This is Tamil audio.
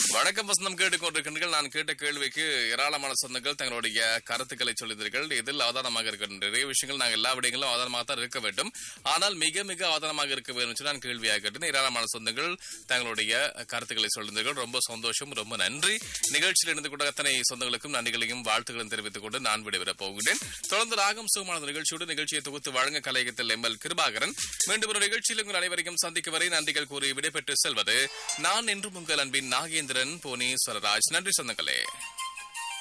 வணக்கம் வசந்தம் கேட்டுக்கொண்டிருக்கின்றீர்கள் நான் கேட்ட கேள்விக்கு ஏராளமான சொந்தங்கள் தங்களுடைய கருத்துக்களை சொல்லியிருந்தீர்கள் இதில் அவதானமாக இருக்கின்ற நிறைய விஷயங்கள் நாங்கள் எல்லா விடயங்களும் அவதானமாக தான் இருக்க வேண்டும் ஆனால் மிக மிக அவதானமாக இருக்க வேண்டும் என்று நான் கேள்வியாக கேட்டேன் ஏராளமான சொந்தங்கள் தங்களுடைய கருத்துக்களை சொல்லியிருந்தீர்கள் ரொம்ப சந்தோஷம் ரொம்ப நன்றி நிகழ்ச்சியில் இணைந்து கொண்ட அத்தனை சொந்தங்களுக்கும் நன்றிகளையும் வாழ்த்துக்களையும் தெரிவித்துக் கொண்டு நான் விடைபெறப் போகிறேன் தொடர்ந்து ராகம் சுகமான நிகழ்ச்சியோடு நிகழ்ச்சியை தொகுத்து வழங்க கலையகத்தில் எம்எல் கிருபாகரன் மீண்டும் ஒரு நிகழ்ச்சியில் உங்கள் அனைவரையும் சந்திக்க வரை நன்றிகள் கூறி விடைபெற்று செல்வது நான் என்றும் உங்கள் அன்பின் நாகேந்திரன் போனீஸ்வரராஜ் நன்றி சொந்தங்களே